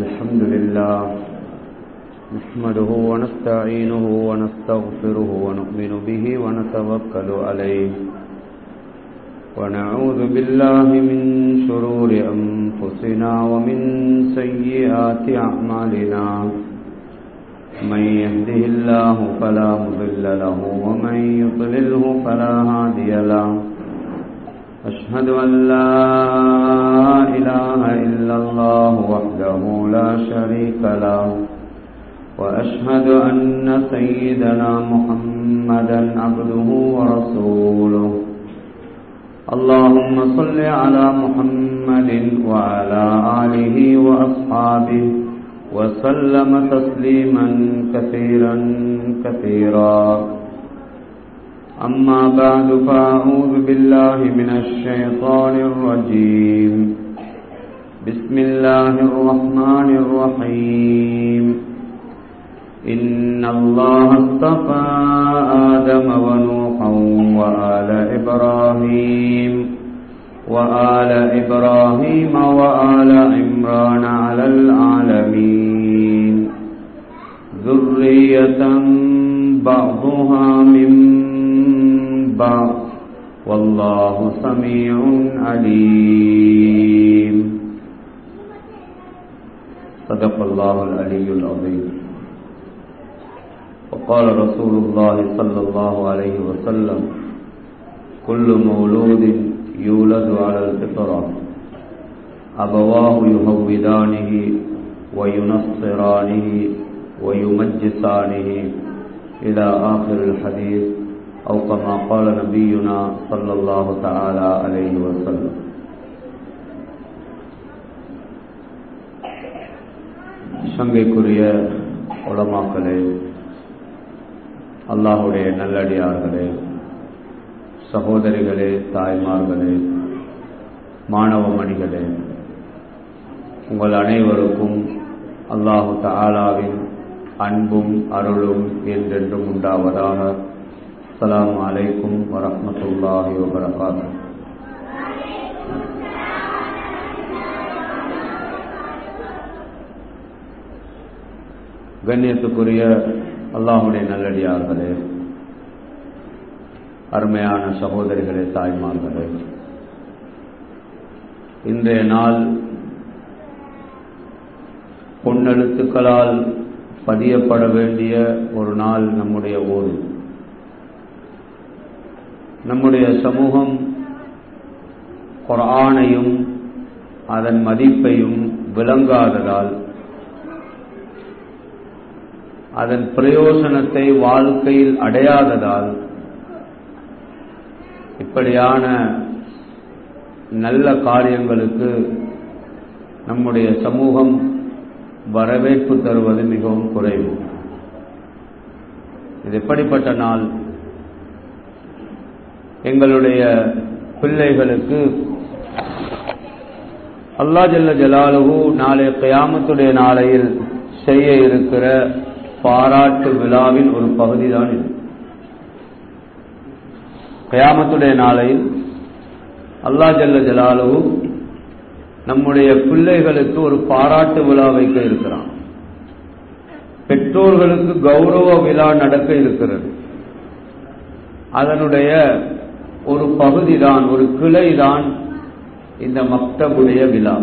الحمد لله نحمده ونستعينه ونستغفره ونؤمن به ونتوكل عليه ونعوذ بالله من شرور أنفسنا ومن سيئات أعمالنا من يهده الله فلا مضل له ومن يضلله فلا هادي له أشهد أن لا إله إلا الله وحده لا شريك له وأشهد أن سيدنا محمدا عبده ورسوله اللهم صل على محمد وعلى آله وأصحابه وسلم تسليما كثيرا كثيرا أما بعد فأعوذ بالله من الشيطان الرجيم بسم الله الرحمن الرحيم إن الله اصطفى آدم ونوحا وآل إبراهيم وآل إبراهيم وآل عمران على العالمين ذرية بعضها من بعض والله سميع عليم صدق الله العلي العظيم وقال رسول الله صلى الله عليه وسلم كل مولود يولد على الفطرة أبواه يهودانه وينصرانه ويمجسانه إلى آخر الحديث أو كما قال نبينا صلى الله تعالى عليه وسلم சங்கைக்குரிய உலமாக்களே அல்லாஹுடைய நல்லடியார்களே சகோதரிகளே தாய்மார்களே மாணவ மணிகளே உங்கள் அனைவருக்கும் அல்லாஹு தாலாவின் அன்பும் அருளும் என்றென்றும் உண்டாவதாக அஸ்லாம் அலைக்கும் வரமத்துல்லாஹி வபரகாத்து கண்ணியத்துக்குரிய அல்லாஹுடைய நல்லடியார்களே அருமையான சகோதரிகளே தாய்மார்களே இன்றைய நாள் பொன்னெழுத்துக்களால் பதியப்பட வேண்டிய ஒரு நாள் நம்முடைய ஊர் நம்முடைய சமூகம் குரானையும் அதன் மதிப்பையும் விளங்காததால் அதன் பிரயோசனத்தை வாழ்க்கையில் அடையாததால் இப்படியான நல்ல காரியங்களுக்கு நம்முடைய சமூகம் வரவேற்பு தருவது மிகவும் குறைவு இது எப்படிப்பட்ட நாள் எங்களுடைய பிள்ளைகளுக்கு அல்லா ஜல்ல ஜலாலுகு நாளை கயாமத்துடைய நாளையில் செய்ய இருக்கிற பாராட்டு விழாவின் ஒரு பகுதி தான் இது கயாமத்துடைய நாளையில் அல்லா ஜல்ல ஜலாலுகு நம்முடைய பிள்ளைகளுக்கு ஒரு பாராட்டு விழா வைக்க இருக்கிறான் பெற்றோர்களுக்கு கௌரவ விழா நடக்க இருக்கிறது அதனுடைய ஒரு பகுதி தான் ஒரு கிளை தான் இந்த மக்தபுடைய விழா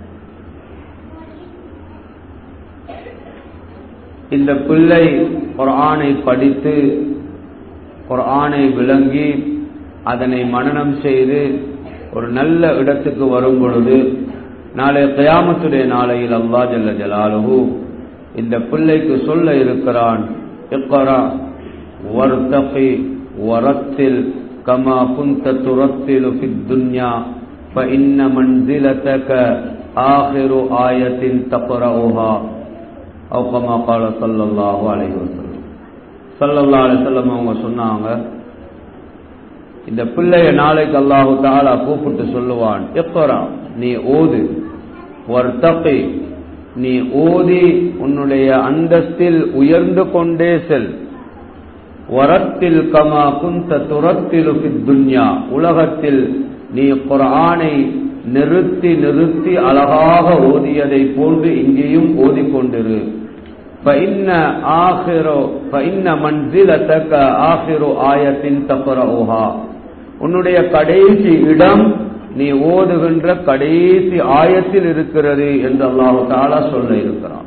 இந்த பிள்ளை ஒரு ஆணை படித்து ஒரு ஆணை விளங்கி அதனை மனநம் செய்து ஒரு நல்ல இடத்துக்கு வரும் பொழுது நாளை கயாமத்துடைய நாளையில் அல்லா ஜல்ல ஜலாலுகு இந்த பிள்ளைக்கு சொல்ல இருக்கிறான் இக்கரா வர்த்தகி வரத்தில் கமா குந்த துரத்திலு ஃபி துன்யா فإن منزلتك آخر آية تقرأها أو كما قال صلى الله عليه وسلم صلى الله عليه وسلم அவங்க சொன்னாங்க இந்த பிள்ளைய நாளைக்கு அல்லாஹு தாலா கூப்பிட்டு சொல்லுவான் எப்பரா நீ ஓது வர்த்தகை நீ ஓதி உன்னுடைய அந்தஸ்தில் உயர்ந்து கொண்டே செல் வரத்தில் கமா குந்த துரத்திலு துன்யா உலகத்தில் நீ குரானை நிறுத்தி நிறுத்தி அழகாக ஓதியதை போன்று இங்கேயும் ஓதிக்கொண்டிரு فإن آخر فإن منزلتك آخر آية تقرأها உன்னுடைய கடைசி இடம் நீ ஓதுகின்ற கடைசி ஆயத்தில் இருக்கிறது என்று அல்லாஹு தாலா சொல்ல இருக்கிறான்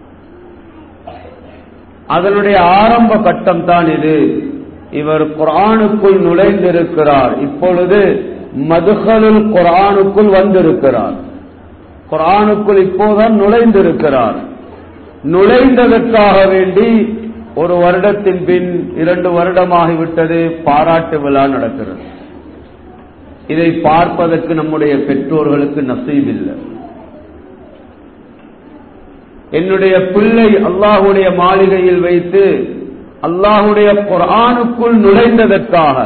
அதனுடைய ஆரம்ப கட்டம் தான் இது இவர் குரானுக்குள் நுழைந்திருக்கிறார் இப்பொழுது மதுகலுல் குரானுக்குள் வந்திருக்கிறார் குரானுக்குள் இப்போதான் நுழைந்திருக்கிறார் நுழைந்ததற்காக வேண்டி ஒரு வருடத்தின் பின் இரண்டு வருடமாகிவிட்டது பாராட்டு விழா நடக்கிறது இதை பார்ப்பதற்கு நம்முடைய பெற்றோர்களுக்கு நசீபில்லை என்னுடைய பிள்ளை அல்லாஹுடைய மாளிகையில் வைத்து அல்லாஹுடைய குரானுக்குள் நுழைந்ததற்காக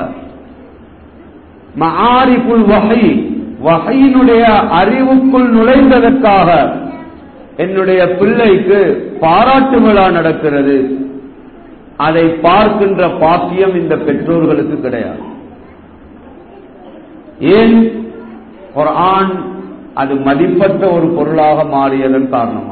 மஆரிஃபுல் வகை வகையினுடைய அறிவுக்குள் நுழைந்ததற்காக என்னுடைய பிள்ளைக்கு பாராட்டு விழா நடக்கிறது அதை பார்க்கின்ற பாக்கியம் இந்த பெற்றோர்களுக்கு கிடையாது ஏன் குரான் அது மதிப்பற்ற ஒரு பொருளாக மாறியதன் காரணமாக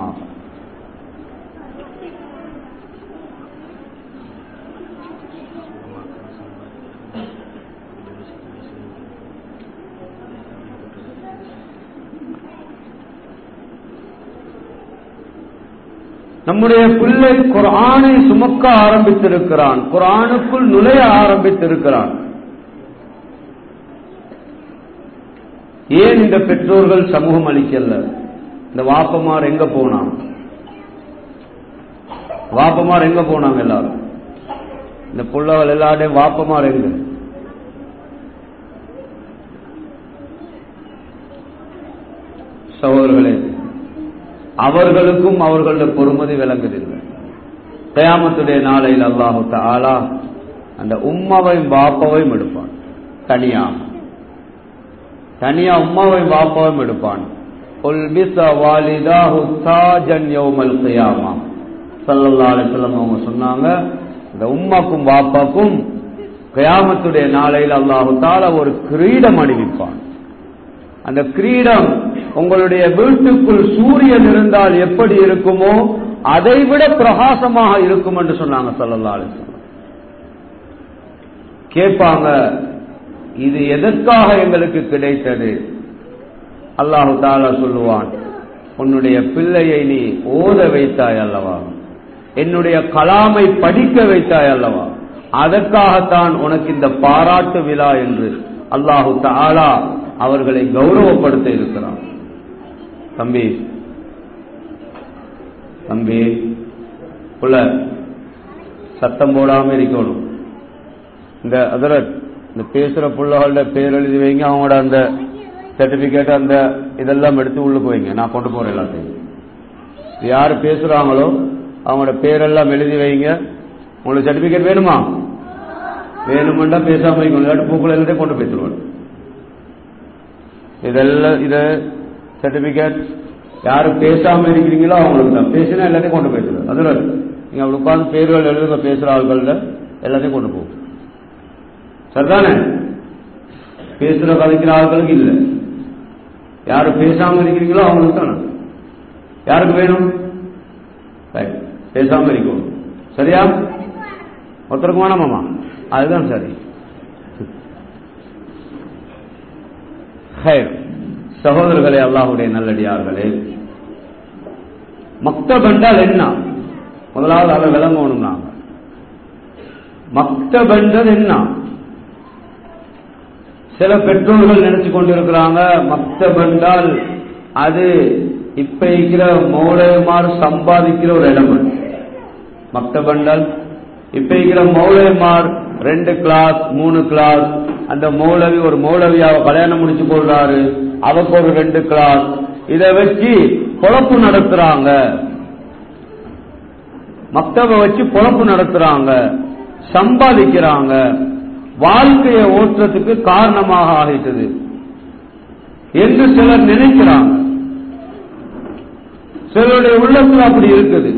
நம்முடைய பிள்ளை குரானை சுமக்க ஆரம்பித்திருக்கிறான் குரானுக்குள் நுழைய ஆரம்பித்திருக்கிறான் ஏன் இந்த பெற்றோர்கள் சமூகம் அளிக்கல இந்த வாப்பமார் எங்க போனான் வாப்பமார் எங்க போனாங்க எல்லாரும் இந்த புள்ளவள் எல்லாருடையும் வாப்பமார் எங்க சகோதரர்களே அவர்களுக்கும் அவர்களுடைய பொறுமதி விளங்குதில்லை கயாமத்துடைய நாளையில் அல்லாஹு ஆலா அந்த உம்மாவையும் பாப்பாவையும் எடுப்பான் தனியா தனியா உம்மாவையும் பாப்பாவையும் எடுப்பான் அவங்க சொன்னாங்க இந்த உம்மாக்கும் பாப்பாக்கும் கயாமத்துடைய நாளையில் அல்லாஹு தாலா ஒரு கிரீடம் அணிவிப்பான் அந்த கிரீடம் உங்களுடைய வீட்டுக்குள் சூரியன் இருந்தால் எப்படி இருக்குமோ அதை விட பிரகாசமாக இருக்கும் என்று சொன்னாங்க சல்லல்லா கேட்பாங்க இது எதற்காக எங்களுக்கு கிடைத்தது அல்லாஹு தாலா சொல்லுவான் உன்னுடைய பிள்ளையை நீ ஓத வைத்தாய் அல்லவா என்னுடைய கலாமை படிக்க வைத்தாய் அல்லவா அதற்காகத்தான் உனக்கு இந்த பாராட்டு விழா என்று அல்லாஹு தாலா அவர்களை கௌரவப்படுத்த இருக்கிறான் தம்பி தம்பி புள்ள சத்தம் போடாம இருக்கணும் இந்த அதில் இந்த பேசுற புள்ளகளோட பேர் எழுதி வைங்க அவங்களோட அந்த சர்டிபிகேட் அந்த இதெல்லாம் எடுத்து உள்ளுக்கு வைங்க நான் கொண்டு போறேன் எல்லாத்தையும் யார் பேசுறாங்களோ அவங்களோட பேரெல்லாம் எழுதி வைங்க உங்களுக்கு சர்டிபிகேட் வேணுமா வேணுமெண்டா பேசாம வைக்கணும் இல்லாட்டி பூக்கள் எல்லாத்தையும் கொண்டு பேசுவாங்க இதெல்லாம் இது சர்டிபிகேட் யாரு பேசாம இருக்கிறீங்களோ அவங்களுக்கு தான் பேசினா எல்லாத்தையும் கொண்டு பேசுறது அதுல நீங்க அப்படி உட்கார்ந்து பேர்கள் எழுதுங்க பேசுற ஆள்கள்ல எல்லாத்தையும் கொண்டு போகும் சரிதானே பேசுற கதைக்கிற ஆட்களுக்கு இல்லை யாரு பேசாம இருக்கிறீங்களோ அவங்களுக்கு தானே யாருக்கு வேணும் பேசாம இருக்கணும் சரியா ஒருத்தருக்கு வேணாமாமா அதுதான் சரி சகோதரர்களே அல்லாஹுடைய நல்லடியார்களே மக்தப் என்றால் என்ன முதலாவது அதை விளங்கணும் நாங்க மக்தப் என்றது என்ன சில பெற்றோர்கள் நினைச்சு கொண்டிருக்கிறாங்க மக்தப் என்றால் அது இப்ப இருக்கிற மௌலயமார் சம்பாதிக்கிற ஒரு இடம் மக்தப் என்றால் இப்ப இருக்கிற மௌலயமார் ரெண்டு கிளாஸ் மூணு கிளாஸ் அந்த மௌலவி ஒரு மௌலவியாவை கல்யாணம் முடிச்சு கொள்றாரு அவக்கு ஒரு ரெண்டு கிளாஸ் இதை வச்சு பொழப்பு நடத்துறாங்க மக்தப வச்சு பொழப்பு நடத்துறாங்க சம்பாதிக்கிறாங்க வாழ்க்கையை ஓட்டுறதுக்கு காரணமாக ஆகிட்டது என்று சிலர் நினைக்கிறாங்க சிலருடைய உள்ளத்தில் அப்படி இருக்குது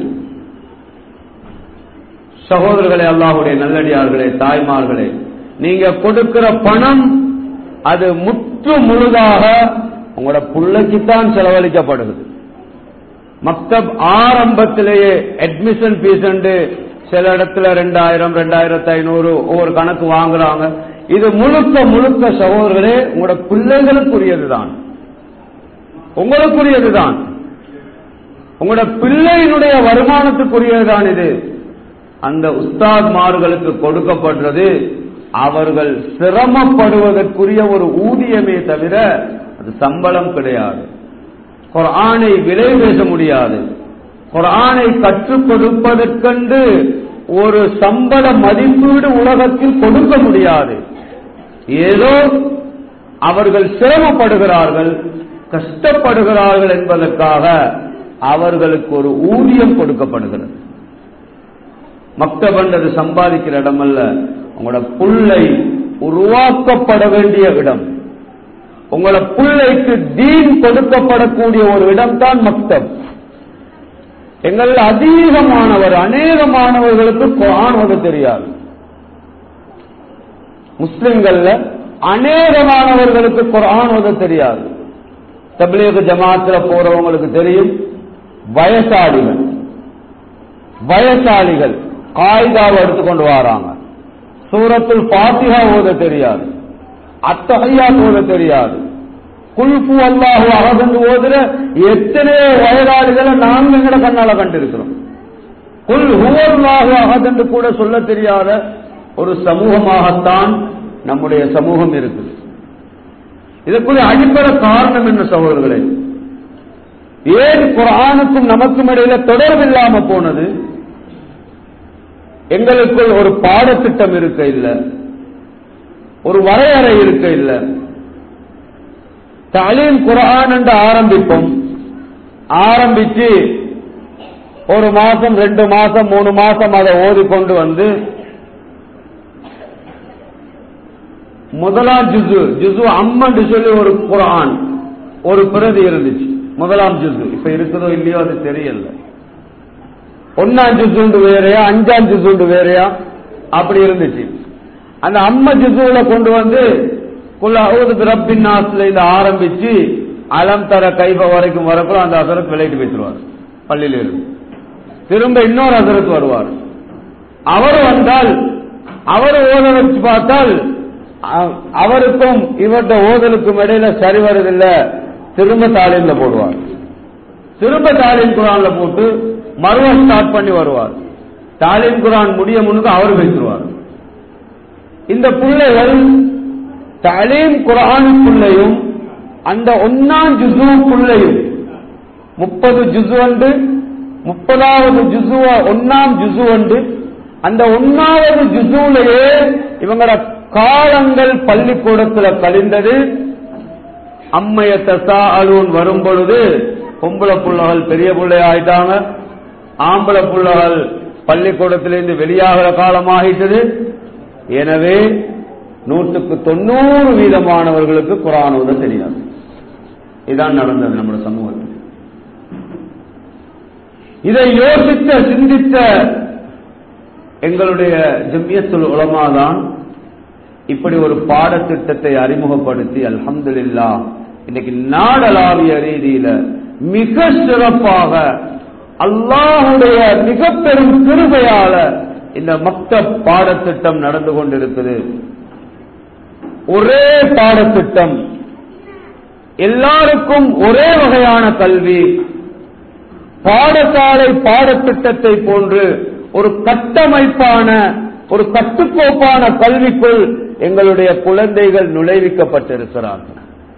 சகோதரர்களே அல்லாஹுடைய நல்லடியார்களே தாய்மார்களே நீங்க கொடுக்கிற பணம் அது முற்று முழுதாக உங்களோட பிள்ளைக்குத்தான் செலவழிக்கப்படுது மக்தப் ஆரம்பத்திலேயே அட்மிஷன் ஃபீஸ் சில இடத்துல ரெண்டாயிரம் ரெண்டாயிரத்தி ஐநூறு ஒவ்வொரு கணக்கு வாங்குறாங்க இது முழுக்க முழுக்க சகோதரர்களே உங்களோட பிள்ளைகளுக்குரியதுதான் உங்களுக்குரியதுதான் உங்களோட பிள்ளையினுடைய வருமானத்துக்குரியதுதான் இது அந்த உஸ்தாத்மார்களுக்கு கொடுக்கப்படுறது அவர்கள் சிரமப்படுவதற்குரிய ஒரு ஊதியமே தவிர அது சம்பளம் கிடையாது குரானை விலை பேச முடியாது குரானை கற்றுக் கொடுப்பதற்கென்று ஒரு சம்பள மதிப்பீடு உலகத்தில் கொடுக்க முடியாது ஏதோ அவர்கள் சிரமப்படுகிறார்கள் கஷ்டப்படுகிறார்கள் என்பதற்காக அவர்களுக்கு ஒரு ஊதியம் கொடுக்கப்படுகிறது மக்தபண்டது சம்பாதிக்கிற இடம் அல்ல உங்களோட புள்ளை உருவாக்கப்பட வேண்டிய இடம் உங்களோட பிள்ளைக்கு தீன் கொடுக்கப்படக்கூடிய ஒரு இடம் தான் மக்தப் எங்கள் அதிகமானவர் அநேகமானவர்களுக்கு குரான் ஓத தெரியாது முஸ்லிம்கள்ல அநேகமானவர்களுக்கு குரான் ஓத தெரியாது தபிலீக ஜமாத்துல போறவங்களுக்கு தெரியும் வயசாளிகள் வயசாளிகள் காய்தாவை எடுத்துக்கொண்டு வராங்க சூரத்துல் பாத்திகா ஓத தெரியாது அத்தகையா ஓத தெரியாது குல்பு அல்லாஹு அகதந்து ஓதுற எத்தனையோ வயதாளிகளை நாங்க எங்கட கண்ணால கண்டிருக்கிறோம் குல் ஹுவல்லாஹு அகதென்று கூட சொல்ல தெரியாத ஒரு சமூகமாகத்தான் நம்முடைய சமூகம் இருக்குது இதற்குரிய அடிப்படை காரணம் என்ன சகோதரர்களே ஏன் குரானுக்கும் நமக்கும் இடையில தொடர்பு இல்லாம போனது எங்களுக்குள் ஒரு பாடத்திட்டம் இருக்க இல்லை ஒரு வரையறை இருக்க இல்லை தலீம் குரான் என்று ஆரம்பிப்போம் ஆரம்பிச்சு ஒரு மாசம் ரெண்டு மாசம் மூணு மாசம் அதை ஓதிக்கொண்டு வந்து முதலாம் ஜுசு ஜுசு அம்மன் சொல்லி ஒரு குரான் ஒரு பிரதி இருந்துச்சு முதலாம் ஜுசு இப்ப இருக்குதோ இல்லையோ அது தெரியல ஒன்னாம் ஜுசுண்டு வேறையா அஞ்சாம் ஜுசுண்டு வேறையா அப்படி இருந்துச்சு அந்த அம்ம ஜிசுல கொண்டு வந்து ரப்பின் நாஸ்ல இருந்து ஆரம்பிச்சு அலம் தர கைப வரைக்கும் வரக்குள்ள அந்த அசரத் விளையிட்டு பேசுவார் பள்ளியில இருந்து திரும்ப இன்னொரு அசரத் வருவார் அவர் வந்தால் அவர் ஓத வச்சு பார்த்தால் அவருக்கும் இவர்கிட்ட ஓதலுக்கும் இடையில சரி வருதில்ல திரும்ப தாலீம்ல போடுவார் திரும்ப தாலீம் குரான்ல போட்டு மறுவ ஸ்டார்ட் பண்ணி வருவார் தாலீம் குரான் முடிய முன்னுக்கு அவர் பேசுவார் இந்த பிள்ளைகள் தலீம் குரானுக்குள்ளையும் அந்த ஒன்னாம் ஜுசுவுக்குள்ளையும் முப்பது ஜுசு அண்டு முப்பதாவது ஜுசுவ ஒன்னாம் ஜுசு அண்டு அந்த ஒன்னாவது ஜுசுலையே இவங்களோட காலங்கள் பள்ளிக்கூடத்துல கழிந்தது அம்மைய தசா அலூன் வரும் பொழுது பொம்பளை புள்ளகள் பெரிய பிள்ளை ஆயிட்டாங்க ஆம்பளை புள்ளகள் பள்ளிக்கூடத்திலிருந்து வெளியாகிற காலம் ஆகிட்டது எனவே நூற்றுக்கு தொண்ணூறு வீதமானவர்களுக்கு குரான் ஓத தெரியாது இதான் நடந்தது நம்முடைய சமூகத்தில் இதை யோசித்த சிந்தித்த எங்களுடைய ஜம்யத்துல் உலமா தான் இப்படி ஒரு பாடத்திட்டத்தை அறிமுகப்படுத்தி அல்ஹம்துலில்லா இன்னைக்கு நாடளாவிய ரீதியில மிக சிறப்பாக அல்லாஹுடைய மிக பெரும் கிருபையால இந்த மக்த பாடத்திட்டம் நடந்து கொண்டிருக்குது ஒரே பாடத்திட்டம் எல்லாருக்கும் ஒரே வகையான கல்வி பாடசாலை பாடத்திட்டத்தை போன்று ஒரு கட்டமைப்பான ஒரு கட்டுக்கோப்பான கல்விக்குள் எங்களுடைய குழந்தைகள் நுழைவிக்கப்பட்டிருக்கிறார்கள்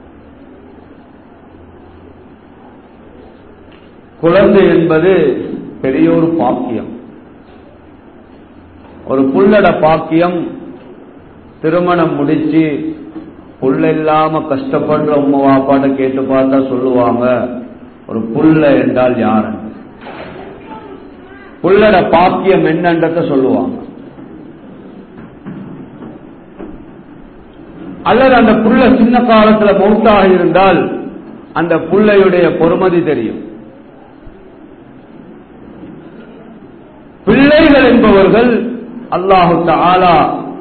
குழந்தை என்பது பெரிய ஒரு பாக்கியம் ஒரு புள்ளட பாக்கியம் திருமணம் முடிச்சு புள்ள இல்லாம கஷ்டப்படுற உமா வாப்பாட்ட கேட்டு பார்த்தா சொல்லுவாங்க ஒரு புள்ள என்றால் யாரு புள்ளட பாக்கியம் என்னன்றத சொல்லுவாங்க அல்லது அந்த புள்ள சின்ன காலத்துல மௌத்தாக இருந்தால் அந்த புள்ளையுடைய பொறுமதி தெரியும் பிள்ளைகள் என்பவர்கள் அல்லாஹு தாலா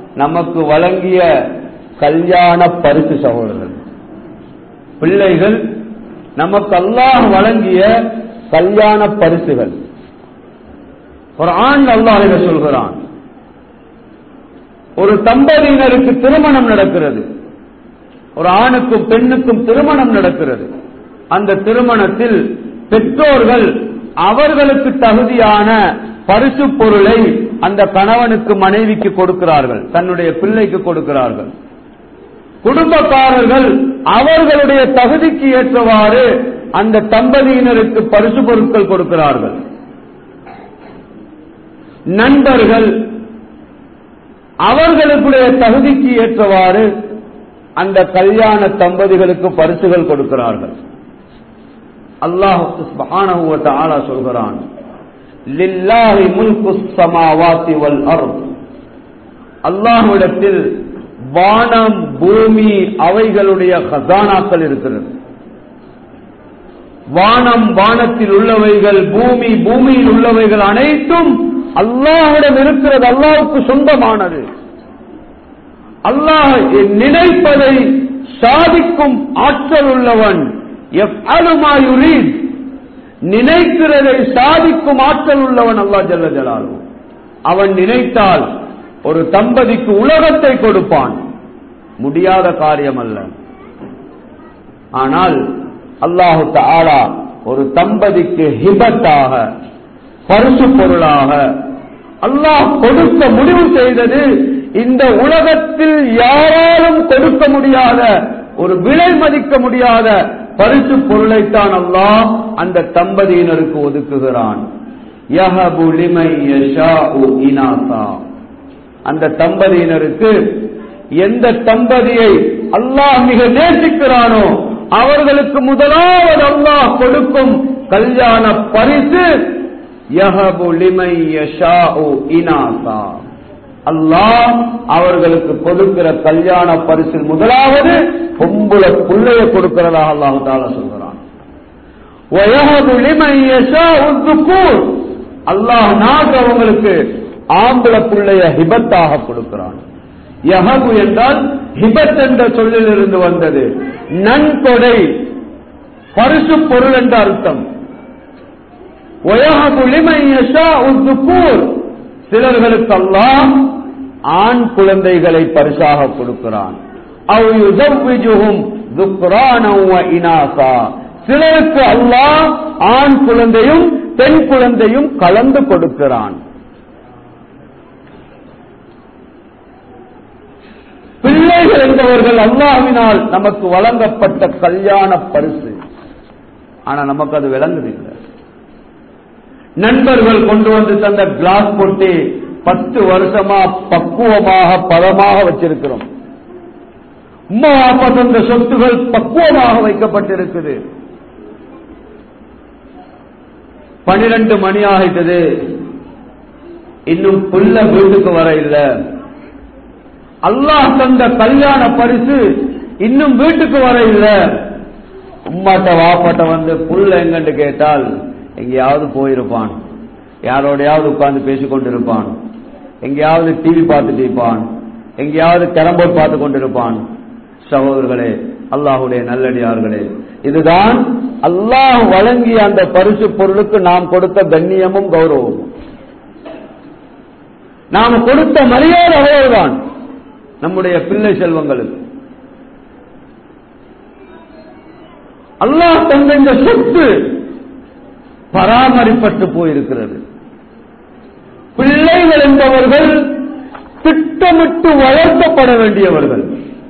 நமக்கு வழங்கிய கல்யாண பரிசு சகோதரர்கள் பிள்ளைகள் நமக்கு அல்லாஹ் வழங்கிய கல்யாண பரிசுகள் ஒரு ஆண் அல்லாஹ் இதை சொல்கிறான் ஒரு தம்பதியினருக்கு திருமணம் நடக்கிறது ஒரு ஆணுக்கும் பெண்ணுக்கும் திருமணம் நடக்கிறது அந்த திருமணத்தில் பெற்றோர்கள் அவர்களுக்கு தகுதியான பரிசு பொருளை அந்த கணவனுக்கு மனைவிக்கு கொடுக்கிறார்கள் தன்னுடைய பிள்ளைக்கு கொடுக்கிறார்கள் குடும்பக்காரர்கள் அவர்களுடைய தகுதிக்கு ஏற்றவாறு அந்த தம்பதியினருக்கு பரிசு பொருட்கள் கொடுக்கிறார்கள் நண்பர்கள் அவர்களுடைய தகுதிக்கு ஏற்றவாறு அந்த கல்யாண தம்பதிகளுக்கு பரிசுகள் கொடுக்கிறார்கள் அல்லாஹ் சுப்ஹானஹு வ தஆலா சொல்கிறான் லில்லாஹி முல்கு ஸமாவாதி வல் அர்த் அல்லாஹ்விடத்தில் வானம் பூமி அவைகளுடைய ஹசானாக்கள் இருக்கிறது வானம் வானத்தில் உள்ளவைகள் பூமி பூமியில் உள்ளவைகள் அனைத்தும் அல்லாஹ்விடம் இருக்கிறது அல்லாஹ்வுக்கு சொந்தமானது அல்லாஹ் நினைப்பதை சாதிக்கும் ஆற்றல் உள்ளவன் யுரீத் நினைக்கிறதை சாதிக்கும் ஆற்றல் உள்ளவன் அல்லா ஜல்ல ஜலாலு அவன் நினைத்தால் ஒரு தம்பதிக்கு உலகத்தை கொடுப்பான் முடியாத காரியம் அல்ல ஆனால் அல்லாஹு தாலா ஒரு தம்பதிக்கு ஹிபத்தாக பரிசு பொருளாக அல்லாஹ் கொடுக்க முடிவு செய்தது இந்த உலகத்தில் யாராலும் கொடுக்க முடியாத ஒரு விலை மதிக்க முடியாத பரிசு பொருளைத்தான் அல்லாஹ் அந்த தம்பதியினருக்கு ஒதுக்குகிறான் யஹபு லிமை யஷாஉ இனாசா அந்த தம்பதியினருக்கு எந்த தம்பதியை அல்லாஹ் மிக நேசிக்கிறானோ அவர்களுக்கு முதலாவது அல்லாஹ் கொடுக்கும் கல்யாண பரிசு யஹபு லிமை யஷாஉ இனாசா அல்லாஹ் அவர்களுக்கு கொடுக்கிற கல்யாண பரிசில் முதலாவது பொம்புல புள்ளைய கொடுக்கிறதாக அல்லாஹு தாலா சொல்கிறான் அல்லாஹ் நாடுறவங்களுக்கு ஆம்பள புள்ளைய ஹிபத்தாக கொடுக்கிறான் யஹபு என்றால் ஹிபத் என்ற சொல்லில் இருந்து வந்தது நன்கொடை பரிசு பொருள் என்ற அர்த்தம் சிலர்களுக்கு அல்லாம் ஆண் குழந்தைகளை பரிசாக கொடுக்கிறான் சிலருக்கு அல்லாஹ் ஆண் குழந்தையும் பெண் குழந்தையும் கலந்து கொடுக்கிறான் பிள்ளைகள் என்பவர்கள் அல்லாஹ்வினால் நமக்கு வழங்கப்பட்ட கல்யாண பரிசு ஆனா நமக்கு அது விளங்குதில்லை நண்பர்கள் கொண்டு வந்து தந்த கிளாஸ் போட்டு பத்து வருஷமா பக்குவமாக பதமாக வச்சிருக்கிறோம் உம்மா அப்பா தந்த சொத்துகள் பக்குவமாக வைக்கப்பட்டிருக்குது பனிரெண்டு மணி ஆகிட்டது இன்னும் புள்ள வீட்டுக்கு வர இல்லை அல்லாஹ் தந்த கல்யாண பரிசு இன்னும் வீட்டுக்கு வர இல்லை உம்மாட்ட வாப்பாட்ட வந்து புல்ல எங்கன்னு கேட்டால் எங்கேயாவது போயிருப்பான் யாரோடையாவது உட்கார்ந்து பேசிக் கொண்டிருப்பான் எங்கேயாவது டிவி பார்த்துட்டு இருப்பான் எங்கேயாவது கேரம்போர்ட் பார்த்து கொண்டிருப்பான் சகோதரர்களே அல்லாஹுடைய நல்லடியார்களே இதுதான் அல்லாஹ் வழங்கிய அந்த பரிசு பொருளுக்கு நாம் கொடுத்த கண்ணியமும் கௌரவமும் நாம் கொடுத்த மரியாதை அவ்வளவுதான் நம்முடைய பிள்ளை செல்வங்களுக்கு அல்லாஹ் தந்த இந்த சொத்து பராமரிப்பட்டு போயிருக்கிறது பிள்ளைகள் என்பவர்கள் திட்டமிட்டு வளர்க்கப்பட வேண்டியவர்கள்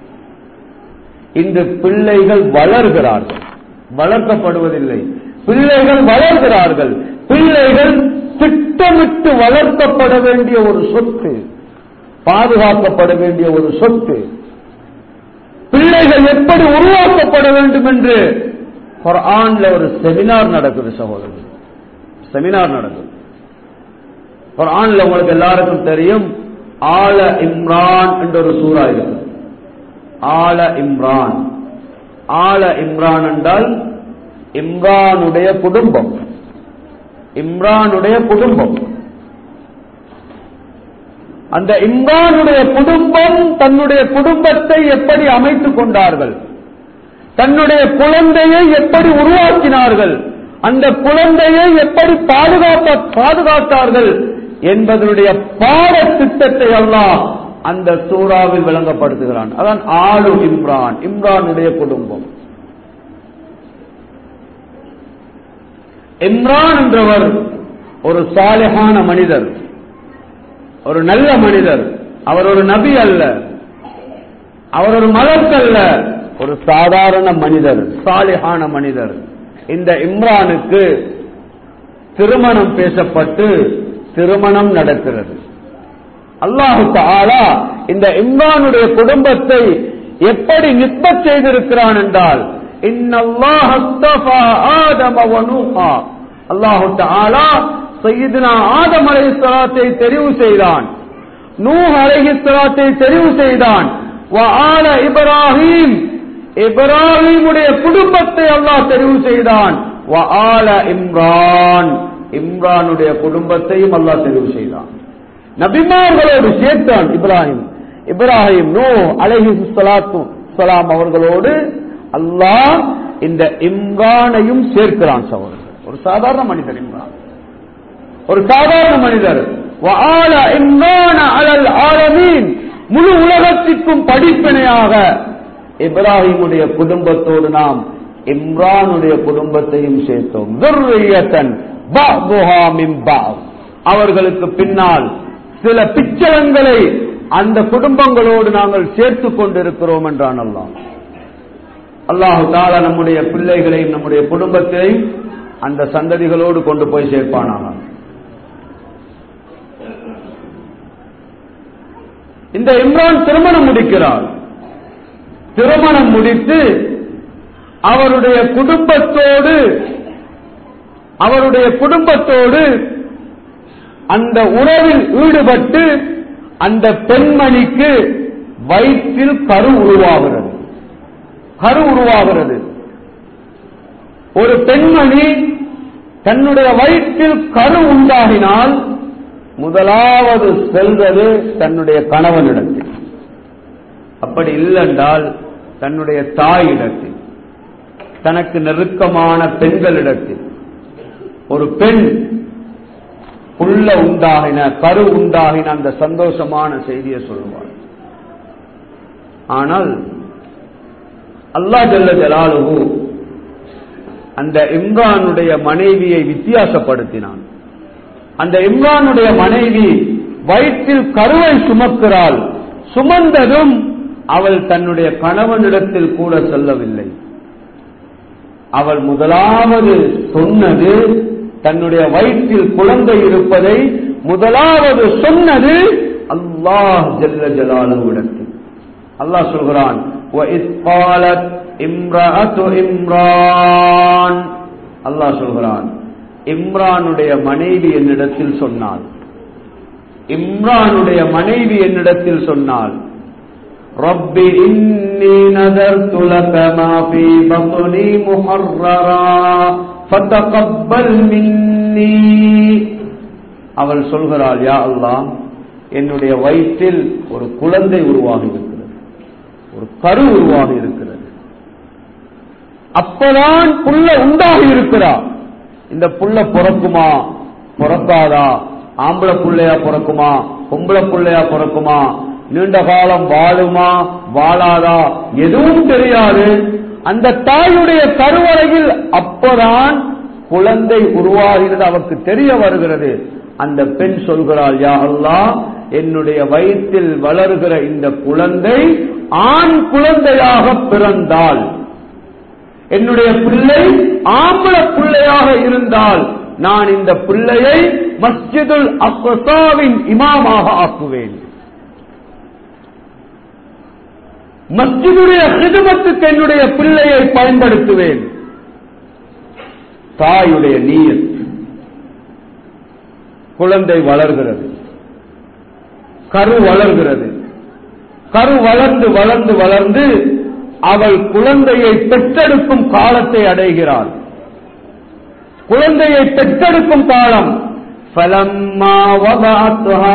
இந்த பிள்ளைகள் வளர்கிறார்கள் வளர்க்கப்படுவதில்லை பிள்ளைகள் வளர்கிறார்கள் பிள்ளைகள் திட்டமிட்டு வளர்க்கப்பட வேண்டிய ஒரு சொத்து பாதுகாக்கப்பட வேண்டிய ஒரு சொத்து பிள்ளைகள் எப்படி உருவாக்கப்பட வேண்டும் என்று குரான்ல ஒரு செமினார் நடக்குது சகோதரர் செமினார் நடக்குது குரான்ல உங்களுக்கு எல்லாருக்கும் தெரியும் ஆல இம்ரான் என்ற ஒரு சூறா இருக்கு ஆல இம்ரான் ஆல இம்ரான் என்றால் இம்ரானுடைய குடும்பம் இம்ரானுடைய குடும்பம் அந்த இம்ரானுடைய குடும்பம் தன்னுடைய குடும்பத்தை எப்படி அமைத்துக் கொண்டார்கள் தன்னுடைய குழந்தையை எப்படி உருவாக்கினார்கள் அந்த குழந்தையை எப்படி பாதுகாப்ப பாதுகாத்தார்கள் என்பதனுடைய பாட திட்டத்தை அல்லாஹ் அந்த சூறாவில் விளங்கப்படுத்துகிறான் அதான் ஆளு இம்ரான் இம்ரானுடைய குடும்பம் இம்ரான் என்றவர் ஒரு சாலிஹான மனிதர் ஒரு நல்ல மனிதர் அவர் ஒரு நபி அல்ல அவர் ஒரு மலக்கு அல்ல ஒரு சாதாரண மனிதர் சாலிஹான மனிதர் இந்த இம்ரானுக்கு திருமணம் பேசப்பட்டு திருமணம் நடக்கிறது அல்லாஹு தாலா இந்த இம்ரானுடைய குடும்பத்தை எப்படி நிற்பச் செய்திருக்கிறான் என்றால் அல்லாஹு தாலா சையீதுனா ஆதம் அலைஹிஸ்ஸலாத்தை தெரிவு செய்தான் நூஹ் அலைஹிஸ்ஸலாத்தை தெரிவு செய்தான் வஆல இப்ராஹீம் இப்ராஹீமுடைய குடும்பத்தை அல்லாஹ் தெரிவு செய்தான் வஆல இம்ரான் இம்ரானுடைய குடும்பத்தையும் அல்லாஹ் தெரிவு செய்தான் நபிமார்களோடு சேர்த்தான் இப்ராஹிம் இப்ராஹிம் நூ அலைஹி ஸலாத்து ஸலாம் அவர்களோடு அல்லாஹ் இந்த இம்ரானையும் சேர்க்கிறான் சகோதரர் ஒரு சாதாரண மனிதர் இம்ரான் ஒரு சாதாரண மனிதர் வஆல இம்ரான அலல் ஆலமீன் முழு உலகத்திற்கும் படிப்பினையாக இப்ராஹிமுடைய குடும்பத்தோடு நாம் இம்ரானுடைய குடும்பத்தையும் சேர்த்தோம் துர்ரியத்தன் பஅதுஹா மின் பஅத். அவர்களுக்கு பின்னால் சில பிச்சளங்களை அந்த குடும்பங்களோடு நாங்கள் சேர்த்துக் கொண்டிருக்கிறோம் என்றான் அல்லாஹ் அல்லாஹு தாலா நம்முடைய பிள்ளைகளையும் நம்முடைய குடும்பத்தையும் அந்த சந்ததிகளோடு கொண்டு போய் சேர்ப்பானாக இந்த இம்ரான் திருமணம் முடிக்கிறார் திருமணம் முடித்து அவருடைய குடும்பத்தோடு அவருடைய குடும்பத்தோடு அந்த உறவில் ஈடுபட்டு அந்த பெண்மணிக்கு வயிற்றில் கரு உருவாகிறது கரு உருவாகிறது ஒரு பெண்மணி தன்னுடைய வயிற்றில் கரு உண்டாகினால் முதலாவது செல்வது தன்னுடைய கணவனிடத்தில் அப்படி இல்லைன்றால் தன்னுடைய தாயிடத்தில் தனக்கு நெருக்கமான பெண்களிடத்தில் ஒரு பெண் புள்ள உண்டாகின கரு உண்டாகின அந்த சந்தோஷமான செய்தியை சொல்லுவார் ஆனால் அல்லா ஜல்ல ஜலாலுஹு அந்த இம்ரானுடைய மனைவியை வித்தியாசப்படுத்தினான் அந்த இம்ரானுடைய மனைவி வயிற்றில் கருவை சுமக்கிறாள் சுமந்ததும் அவள் தன்னுடைய கணவனிடத்தில் கூட செல்லவில்லை அவள் முதலாவது சொன்னது தன்னுடைய வயிற்றில் குழந்தை இருப்பதை முதலாவது சொன்னது அல்லாஹ் ஜல்ல ஜலாலுவிடத்தில் அல்லாஹ் சொல்கிறான் وَإِذْ قَالَتْ امْرَأَةُ இம்ரான் அல்லாஹ் சொல்கிறான் இம்ரானுடைய மனைவி என்னிடத்தில் சொன்னாள் இம்ரானுடைய மனைவி என்னிடத்தில் சொன்னாள் رب إني نذرت لك ما في بطني محررا فتقبل مني அவள் சொல்கிறாள் யா அல்லாஹ் என்னுடைய வயிற்றில் ஒரு குழந்தை உருவாகி இருக்கிறது ஒரு கரு உருவாகி இருக்கிறது அப்பதான் புள்ள உண்டாகி இருக்கிறா இந்த புள்ள பிறக்குமா பிறக்காதா ஆம்பளை புள்ளையா பிறக்குமா பொம்பளை புள்ளையா பிறக்குமா நீண்ட காலம் வாழுமா வாழாதா எதுவும் தெரியாது அந்த தாயுடைய கருவறையில் அப்பதான் குழந்தை உருவாகிறது அவருக்கு தெரிய வருகிறது அந்த பெண் சொல்கிறாள் யா அல்லாஹ் என்னுடைய வயிற்றில் வளர்கிற இந்த குழந்தை ஆண் குழந்தையாக பிறந்தால் என்னுடைய பிள்ளை ஆம்பள பிள்ளையாக இருந்தால் நான் இந்த பிள்ளையை மஸ்ஜிதுல் அக்சாவின் இமாமாக ஆக்குவேன் மஸ்ஜிதுடைய ஹிதமத்துக்கு என்னுடைய பிள்ளையை பயன்படுத்துவேன் தாயுடைய நீயத் குழந்தை வளர்கிறது கரு வளர்கிறது கரு வளர்ந்து வளர்ந்து வளர்ந்து அவள் குழந்தையை பெற்றெடுக்கும் காலத்தை அடைகிறாள் குழந்தையை பெற்றெடுக்கும் காலம் ஃபலம்மா வதஅத்ஹா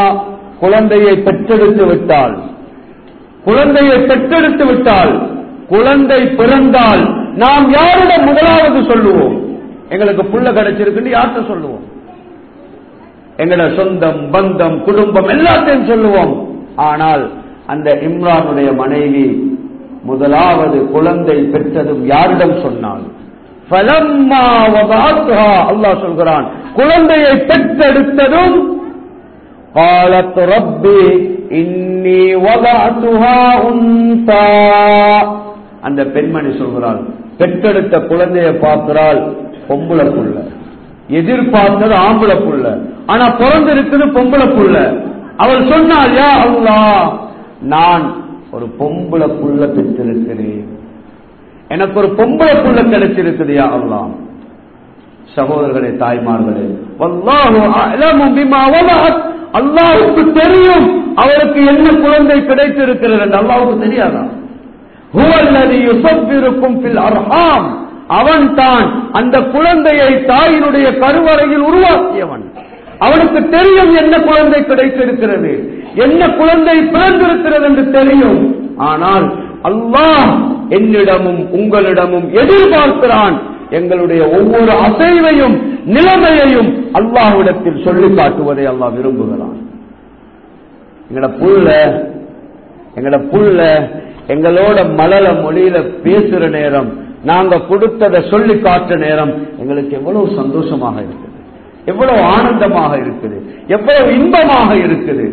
குழந்தையை பெற்றெடுத்து விட்டாள் குழந்தையை பெற்றெடுத்து விட்டால் குழந்தை பிறந்தால் நாம் யாரிடம் முதலாவது சொல்லுவோம் எங்களுக்கு புள்ள கிடைச்சிருக்குன்னு யார்கிட்ட சொல்லுவோம் எங்கட சொந்தம் பந்தம் குடும்பம் எல்லாத்தையும் சொல்லுவோம் ஆனால் அந்த இம்ரானுடைய மனைவி முதலாவது குழந்தை பெற்றதும் யாரிடம் சொன்னால் ஃபலம்மா வதஅத்ஹா, அல்லாஹ் சொல்கிறான் குழந்தையை பெற்றெடுத்ததும் قالت ربي إني وضعتها أنثى அந்த பெண்மணி சொல்கிறாள் பெற்றெடுத்த குழந்தையை பார்க்கிறாள் பொம்பளை புள்ள எதிர்பார்த்தது ஆம்பளை புள்ள ஆனா பிறந்திருக்குது பொம்பளை புள்ள அவள் சொன்னாள் யா அல்லாஹ் நான் ஒரு பொம்பளை புள்ள பெற்றிருக்கிறேன் எனக்கு ஒரு பொம்பளை புள்ள கிடைச்சிருக்குது யா அல்லாஹ் சகோதரர்களே தாய்மார்களே வல்லாஹு அஅலமு பிமா வலஅத் அல்லாஹ்வுக்கு தெரியும் அவருக்கு என்ன குழந்தை கிடைத்திருக்கிறது என்று அல்லாஹ்வுக்கு தெரியாதா ஹுவல்லதி யுஸவ்விருக்கும் ஃபில் அர்ஹாம் அவன் தான் அந்த குழந்தையை தாயினுடைய கருவறையில் உருவாக்கியவன் அவனுக்கு தெரியும் என்ன குழந்தை கிடைத்திருக்கிறது என்ன குழந்தை பிறந்திருக்கிறது என்று தெரியும் ஆனால் அல்லாஹ் என்னிடமும் உங்களிடமும் எதிர்பார்க்கிறான் எங்களுடைய ஒவ்வொரு அசைவையும் நிலைமையையும் அல்லாஹ்விடத்தில் சொல்லி காட்டுவதை அல்லாஹ் விரும்புகிறான் எங்கட புள்ள எங்கட புள்ள எங்களோட மலல மொழியில பேசுற நேரம் நாங்க கொடுத்ததை சொல்லி காட்டுற நேரம் எங்களுக்கு எவ்வளவு சந்தோஷமாக இருக்குது எவ்வளவு ஆனந்தமாக இருக்குது எவ்வளவு இன்பமாக இருக்குது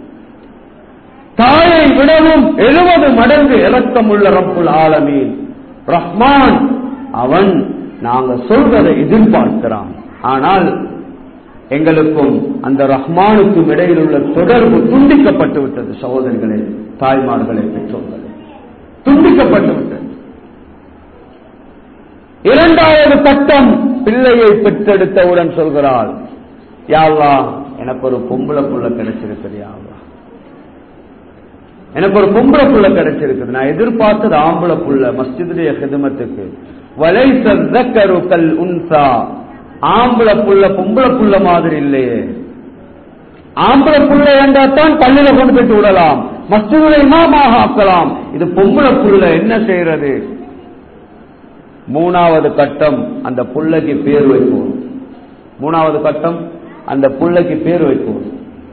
தாயை விடவும் எழுபது மடங்கு இலக்கமுள்ள ரப்புல் ஆலமீன் ரஹ்மான் அவன் நாங்க சொல்றதை எதிர்பார்க்கிறான் ஆனால் எங்களுக்கும் அந்த ரஹ்மானுக்கும் இடையில் உள்ள தொடர்பு துண்டிக்கப்பட்டு விட்டது சகோதரர்களே தாய்மார்களே பெற்றோர்களே துண்டிக்கப்பட்டு விட்டது இரண்டாவது கட்டம் பிள்ளையை பெற்றெடுத்தவுடன் சொல்கிறாள் யாழ்லா எனக்கு ஒரு பொம்பளை புள்ள கிடைச்சிருக்குது யாழ்லா எனக்கு ஒரு பொம்பளை புள்ள கிடைச்சிருக்குது நான் எதிர்பார்த்தது ஆம்பளை புள்ள மஸ்ஜிதுடைய ஹிதமத்துக்கு வலைசரு கல் உன்சா ஆம்பளை புள்ள பொம்பளை புள்ள மாதிரி இல்லையே ஆம்பளை புள்ள என்றால் பள்ளியில கொண்டு போயிட்டு விடலாம் மஸ்ஜிதுடைய இமாமாக ஆக்கலாம் இது பொம்பளை புள்ள என்ன செய்யறது மூணாவது கட்டம் அந்த புள்ளைக்கு பேர் வைப்போம் மூணாவது கட்டம் அந்த புள்ளைக்கு பேர் வைப்போம்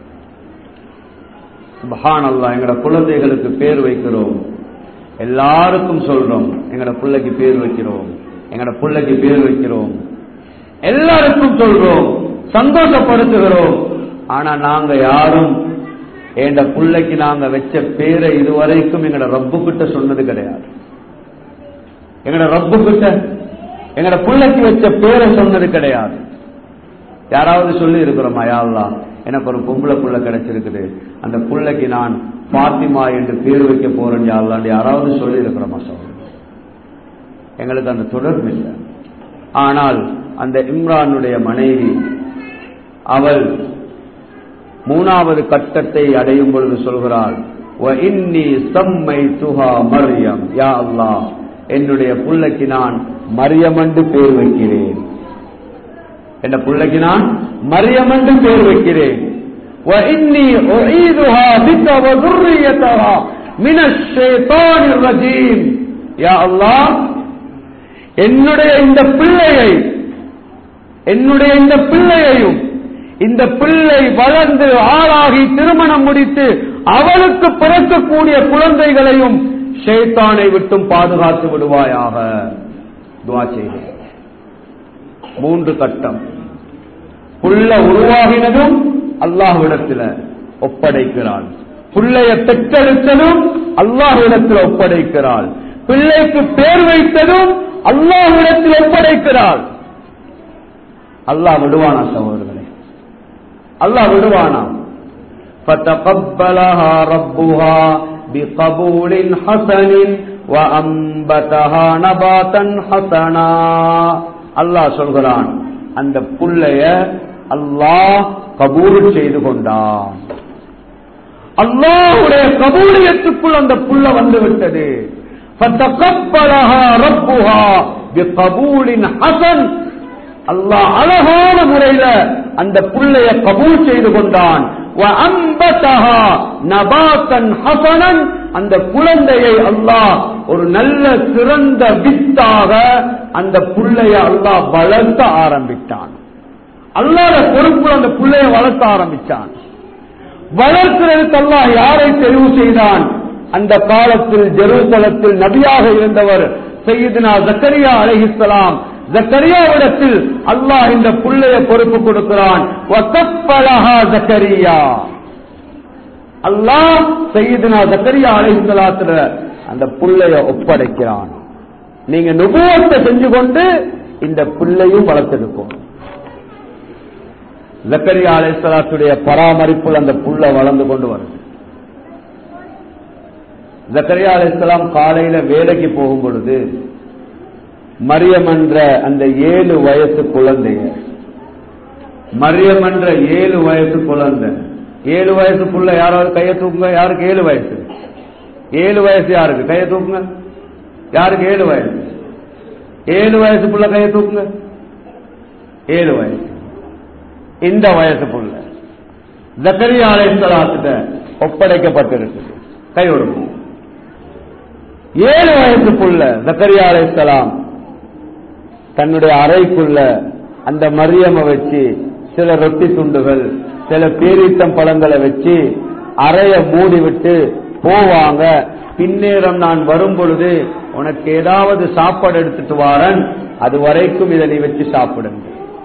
சுபஹான் அல்லாஹ் எங்கட குழந்தைகளுக்கு பேர் வைக்கிறோம் எல்லாருக்கும் சொல்றோம் எங்கட பிள்ளைக்கு பேர் வைக்கிறோம் எங்கட பிள்ளைக்கு பேர் வைக்கிறோம் எல்லாருக்கும் சொல்றோம் சந்தோஷப்படுத்துகிறோம் ஆனா நாங்க யாரும் எங்க பிள்ளைக்கு நாங்க வச்ச பேரை இதுவரைக்கும் எங்கட ரப்பு கிட்ட சொன்னது கிடையாது எங்கட ரப்பு கிட்ட எங்கட பிள்ளைக்கு வச்ச பேரை சொன்னது கிடையாது யாராவது சொல்லி இருக்கிறோமா யாரெல்லாம் எனக்கு ஒரு பொம்பளை புள்ள கிடைச்சிருக்குது அந்த புள்ளைக்கு நான் பாத்திமா என்று பேர் வைக்க போறேன் யாரெல்லாம் யாராவது சொல்லி இருக்கிறோமா சொல்ல எங்களுக்கு அந்த தொடர்பு இல்லை ஆனால் அந்த இம்ரானுடைய மனைவி அவள் மூணாவது கட்டத்தை அடையும் பொழுது சொல்கிறாள் மரியம் யா அல்லா என்னுடைய புள்ளைக்கு நான் மரியமண்டு பேர் வைக்கிறேன் என்ற பிள்ளைக்கு நான் மரியமண்டு பேர் வைக்கிறேன் وإني أعيذها بك وذريتها من الشيطان الرجيم يا الله என்னுடைய இந்த பிள்ளையை என்னுடைய இந்த பிள்ளையையும் இந்த பிள்ளை வளர்ந்து ஆளாகி திருமணம் முடித்து அவளுக்கு பிறக்கக்கூடிய குழந்தைகளையும் ஷேத்தானை விட்டும் பாதுகாத்து விடுவாயாக துவா செய்கிறேன் மூன்று கட்டம் புள்ள உருவாகினதும் அல்லாஹ்விடத்தில் ஒப்படைக்கிறாள் பிள்ளைய பெற்றெடுத்ததும் அல்லாஹ்விடத்தில் ஒப்படைக்கிறாள் பிள்ளைக்கு பேர் வைத்ததும் அல்லாஹ்விடத்தில் ஒப்படைக்கிறாள் அல்லாஹ் விடுவானா சகோதரர்களே அல்லாஹ் விடுவானா فتقبلها ربها بقبول حسن وأنبتها نباتا حسنا அல்லாஹ் சொல்கிறான் அந்த புள்ளைய அல்லாஹ் கபூல் செய்து கொண்டான் அல்லாஹுடைய கபூலியத்துக்குள் அந்த புள்ள வந்து விட்டது அல்லாஹ் அழகான முறையில அந்த புள்ளைய கபூல் செய்து கொண்டான் அந்த குழந்தையை அல்லாஹ் ஒரு நல்ல சிறந்த வித்தாக அந்த புள்ளைய அல்லாஹ் வளர்த்த ஆரம்பித்தான் அல்லாத பொறுப்புல அந்த புள்ளைய வளர்த்த ஆரம்பிச்சான் வளர்க்கிறதுக்கு அல்லாஹ் யாரை தெரிவு செய்தான் அந்த காலத்தில் ஜெருசலத்தில் நபியாக இருந்தவர் சையீதுனா ஜக்கரியா அலைஹிஸ்ஸலாம் ஜக்கரியாவிடத்தில் அல்லாஹ் இந்த புள்ளைய பொறுப்பு கொடுக்கிறான் வத்தப்பலஹா ஜக்கரியா அல்லாஹ் சையீதுனா ஜக்கரியா அலைஹிஸ்ஸலாத்துல அந்த புள்ளைய ஒப்படைக்கிறான் நீங்க நுபுவத்தை செஞ்சு கொண்டு இந்த புள்ளையும் வளர்த்தெடுக்கும் ஜக்கரியா அலைஹிஸ்ஸலாத்துடைய பராமரிப்புல அந்த புள்ள வளர்ந்து கொண்டு வருது ஜக்கரியா அலைஹிஸ்ஸலாம் காலையில வேலைக்கு போகும் பொழுது மரியம் என்ற அந்த ஏழு வயசு குழந்தைய மரியம் என்ற ஏழு வயசு குழந்தை ஏழு வயசுக்குள்ள யாராவது கையை தூக்குங்க யாருக்கு ஏழு வயசு ஏழு வயசு யாருக்கு கையை தூக்குங்க யாருக்கு ஏழு வயசு ஏழு வயசுக்குள்ள கையை தூக்குங்க ஏழு வயசு இந்த வயசுக்குள்ள ஜக்கரியா அலைஹிஸ்ஸலாத்திட்ட ஒப்படைக்கப்பட்டிருக்குது கை கொடுக்கும் ஏழு வயசுக்குள்ள ஜக்கரியா அலைஹிஸ்ஸலாம் தன்னுடைய அறைக்குள்ள அந்த மரியம வச்சு சில ரொட்டி துண்டுகள் சில பேரீத்தம் பழங்களை வச்சு அறைய மூடி விட்டு போவாங்க பின்னேரம் நான் வரும் பொழுது உனக்கு ஏதாவது சாப்பாடு எடுத்துட்டு வாரன் அது வரைக்கும் இதை நீ வச்சு சாப்பிடுங்க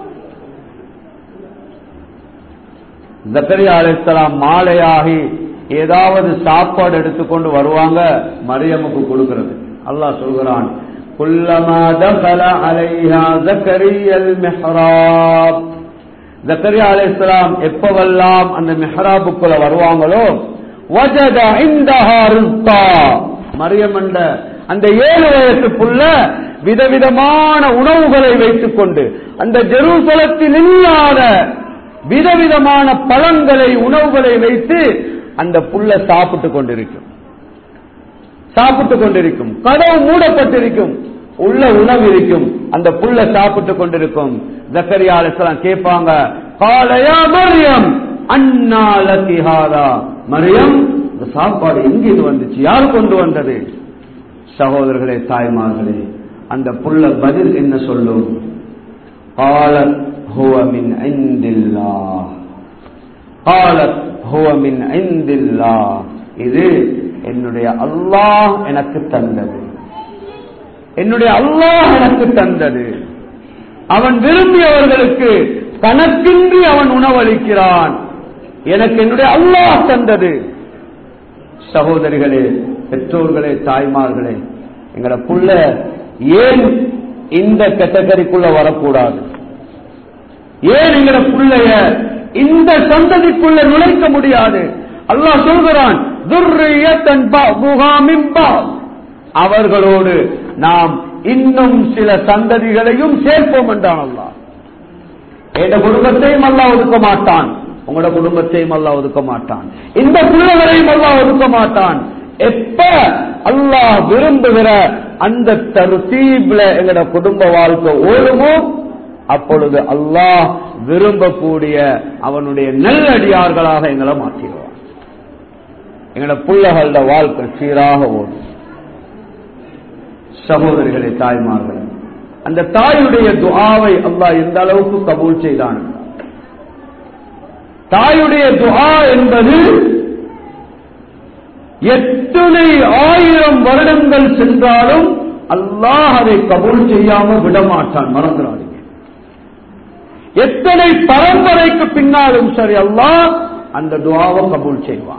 ஜக்கரியா அலைஹிஸ்ஸலாம் மாலையாகி ஏதாவது சாப்பாடு எடுத்துக்கொண்டு வருவாங்க மரியமுக்கு கொடுக்கிறது அல்லாஹ் சொல்கிறான் குல்லமா தகல அலைஹா ஜக்கரியல் மிஹ்ராப் ஜக்கரியா அலைஹிஸ்ஸலாம் எப்பவெல்லாம் அந்த மிஹ்ராபுக்குள்ள வருவாங்களோ வஜத இந்தஹா ரிஸ்கா மரியம் என்ற அந்த ஏழு வயசுக்குள்ள விதவிதமான உணவுகளை வைத்துக் கொண்டு அந்த ஜெருசலத்தில் இல்லாத விதவிதமான பழங்களை உணவுகளை வைத்து அந்த புள்ள சாப்பிட்டு கொண்டிருக்கும் சாப்பிட்டு கொண்டிருக்கும் கதவு மூடப்பட்டிருக்கும் உள்ள உணவு இருக்கும் அந்த புள்ள சாப்பிட்டு கொண்டிருக்கும் ஜக்கரியா அலிஸ்லாம் கேட்பாங்க காலையா மரியம் அண்ணாலத்திஹாரா மரியம் இந்த சாப்பாடு எங்க இது வந்துச்சு யார் கொண்டு வந்தது சகோதரர்களே தாய்மார்களே அந்த புள்ள பதில் என்ன சொல்லும் காலத் هو من عند الله قالت هو من عند الله இது என்னுடைய அல்லாஹ் எனக்கு தந்தது என்னுடைய அல்லாஹ் எனக்கு தந்தது அவன் விரும்பியவர்களுக்கு கணக்கின்றி அவன் உணவளிக்கிறான் எனக்கு என்னுடைய அல்லாஹ் தந்தது சகோதரிகளே பெற்றோர்களே தாய்மார்களே எங்கட புள்ள ஏன் இந்த கேட்டகரிக்குள்ள வரக்கூடாது ஏன் எங்கட புள்ளைய இந்த சந்ததிக்குள்ள நுழைக்க முடியாது அல்லாஹ் சொல்கிறான் துர்ரியத்தன் பஅதுஹா மின் பஅத். அவர்களோடு நாம் இன்னும் சில சந்ததிகளையும் சேர்ப்போம் என்றான் அல்லாஹ் எந்த குடும்பத்தையும் அல்லாஹ் ஒதுக்க மாட்டான் உங்களோட குடும்பத்தையும் அல்லாஹ் ஒதுக்க மாட்டான் இந்த பிள்ளைகளையும் அல்லாஹ் ஒதுக்க மாட்டான் எப்ப அல்லாஹ் விரும்புகிற அந்த தருத்தீப்ல எங்களோட குடும்ப வாழ்க்கை ஓடுமோ அப்பொழுது அல்லாஹ் விரும்பக்கூடிய அவனுடைய நல்லடியார்களாக எங்களை மாற்றிடுவான் எங்களோட பிள்ளைகளோட வாழ்க்கை சீராக ஓடும் சகோதரிகளே தாய்மார்களே அந்த தாயுடைய துஆவை அல்லாஹ் எந்த அளவுக்கு கபூல் செய்தான் என்றால், தாயுடைய துஆ என்பது எத்தனை ஆயிரம் வருடங்கள் சென்றாலும் அல்லாஹ் அதை கபூல் செய்யாம விடமாட்டான் மறந்துடாதீங்க எத்தனை பரம்பரைக்கு பின்னாலும் சரி அல்லாஹ் அந்த துஆவை கபூல் செய்வான்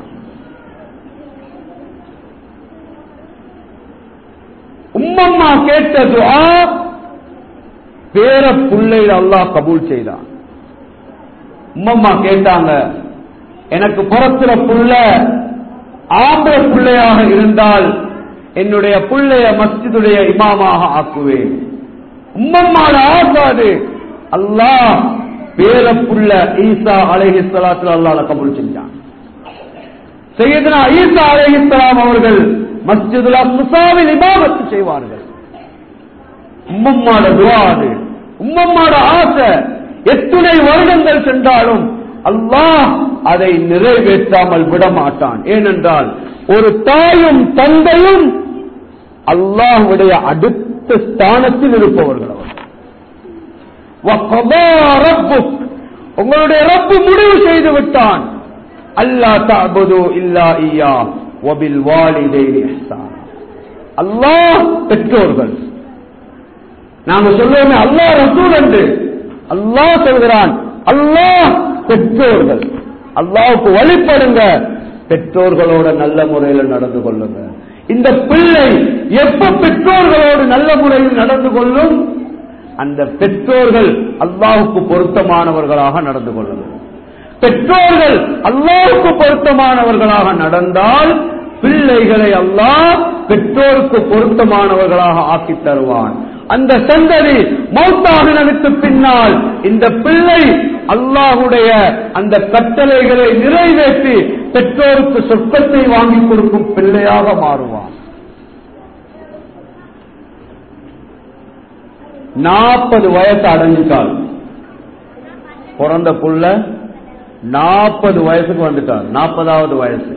உம்மம்மா கேட்ட துஆ பேர புள்ளையில அல்லாஹ் கபூல் செய்தான் உம்மம்மா கேட்டாங்க எனக்கு புறத்துல புள்ள ஆம்பளை பிள்ளையாக இருந்தால் என்னுடைய பிள்ளைய மஸ்ஜிதுடைய இமாமாக ஆக்குவேன் உம்மம்மாட ஆசாது அல்லாஹ் பேர புள்ள ஈசா அலைஹி ஸலாத்துல அல்லாஹ் கபூல் செஞ்சான் சையதுனா ஈசா அலைஹிஸ்ஸலாம் அவர்கள் மஸ்ஜிதுல் அக்ஸாவில் இபாதத் செய்வார்கள் உம்மம்மாட துஆ அது உம்மம்மாட ஆசை எத்துணை வருடங்கள் சென்றாலும் அல்லாஹ் அதை நிறைவேற்றாமல் விடமாட்டான் ஏனென்றால் ஒரு தாயும் தந்தையும் அல்லாஹ்வுடைய அடுத்த ஸ்தானத்தில் இருப்பவர்கள் அவர். وَقَضَى رَبُّكَ உங்களுடைய ரப்பு முடிவு செய்து விட்டான் அல்லா தஅபுது இல்லா இய்யா வபில் வாலிதைனி இஹ்சானா அல்லாஹ் பெற்றோர்கள் நாங்க சொல்லுவோமே அல்லாஹ் ரசூல் என்று அல்லாஹ் சொல்கிறான் அல்லாஹ் பெற்றோர்கள் அல்லாஹ்வுக்கு வழிபடுங்க பெற்றோர்களோட நல்ல முறையில் நடந்து கொள்ளுங்க இந்த பிள்ளை எப்ப பெற்றோர்களோடு நல்ல முறையில் நடந்து கொள்ளும் அந்த பெற்றோர்கள் அல்லாஹுக்கு பொருத்தமானவர்களாக நடந்து கொள்ளுங்க பெற்றோர்கள் அல்லாஹுக்கு பொருத்தமானவர்களாக நடந்தால் பிள்ளைகளை அல்லாஹ் பெற்றோருக்கு பொருத்தமானவர்களாக ஆக்கி தருவான் அந்த சந்ததி மௌத்தாகினதுக்கு பின்னால் இந்த பிள்ளை அல்லாஹுடைய அந்த கட்டளைகளை நிறைவேற்றி பெற்றோருக்கு சொர்க்கத்தை வாங்கி கொடுக்கும் பிள்ளையாக மாறுவான் நாற்பது வயசு அடைஞ்சிட்டால் பிறந்த புள்ள நாற்பது வயசுக்கு வந்துட்டார் நாற்பதாவது வயசு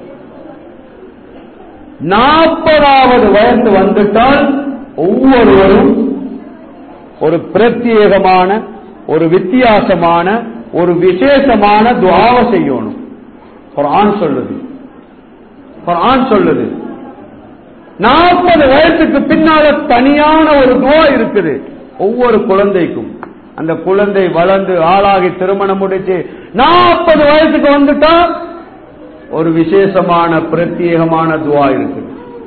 நாற்பதாவது வயசு வந்துட்டால் ஒவ்வொருவரும் ஒரு பிரத்யேகமான ஒரு வித்தியாசமான ஒரு விசேஷமான துவாவை செய்யணும் குர்ஆன் சொல்லுது குர்ஆன் சொல்லுது நாற்பது வயசுக்கு பின்னால தனியான ஒரு துவா இருக்குது ஒவ்வொரு குழந்தைக்கும் அந்த குழந்தை வளர்ந்து ஆளாகி திருமணம் முடிச்சு நாற்பது வயசுக்கு வந்துட்டா ஒரு விசேஷமான பிரத்யேகமான துவா இருக்குது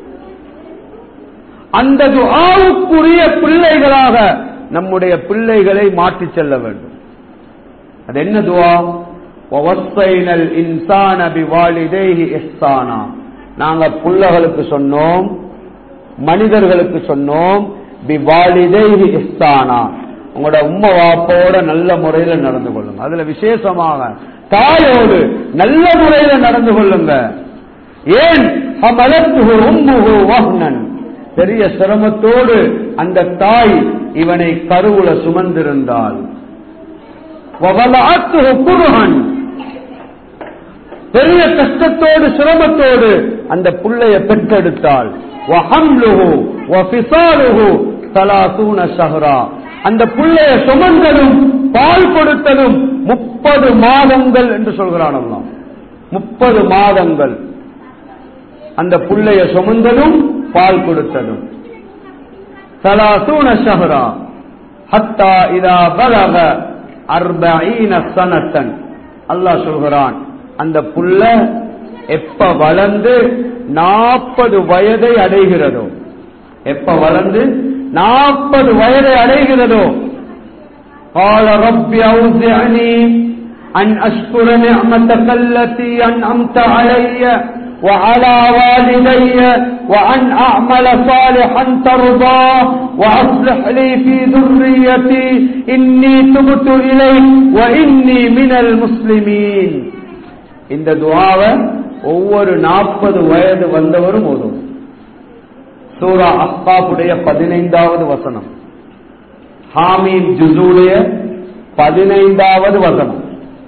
அந்த துஆவுக்குரிய பிள்ளைகளாக நம்முடைய பிள்ளைகளை மாற்றி செல்ல வேண்டும் அது என்ன துவா வவஸ்ஸைனல் இன்சான பிவாலிதைஹி இஹ்சானா நாங்க புள்ளகளுக்கு சொன்னோம் மனிதர்களுக்கு சொன்னோம் பிவாலிதைஹி இஹ்சானா உங்களோட உம்மா வாப்போட நல்ல முறையில நடந்து கொள்ளுங்க அதுல விசேஷமாக தாயோடு நல்ல முறையில நடந்து கொள்ளுங்க ஏன் அமலத்துகு உம்முகு வஹ்னன் பெரிய சிரமத்தோடு அந்த தாய் இவனை கருவுல சுமந்திருந்தாள் வவலஅத்துஹு குர்ஹன் பெரிய கஷ்டத்தோடு சிரமத்தோடு அந்த புள்ளைய பெற்றெடுத்தாள் வஹம்லுஹு வஃபிசாலுஹு ஸலாசூன ஷஹ்ரா அந்த புள்ளைய சுமந்ததும் பால் கொடுத்ததும் முப்பது மாதங்கள் என்று சொல்கிறான் அல்லாஹ் முப்பது மாதங்கள் அந்த புள்ளைய சுமந்ததும் பால் கொடுத்ததும் ثلاثون شهرا حتى إذا بلغ أربعين سنة அல்லாஹ் சொல்கிறான் அந்த புள்ள எப்ப வளர்ந்து நாற்பது வயதை அடைகிறதோ எப்ப வளர்ந்து நாற்பது வயதை அடைகிறதோ قال رب أوزعني أن أشكر نعمتك التي أنعمت علي وعلى والدي وأن أعمل صالحا ترضاه وأصلح لي في ذريتي إني تبت إليك وإني من المسلمين இந்த துவாவை ஒவ்வொரு நாற்பது வயது வந்தவரும் ஓதும் சூரா அஸ்பாபுடைய பதினைந்தாவது வசனம் ஹாமீம் ஜுசூடைய பதினைந்தாவது வசனம்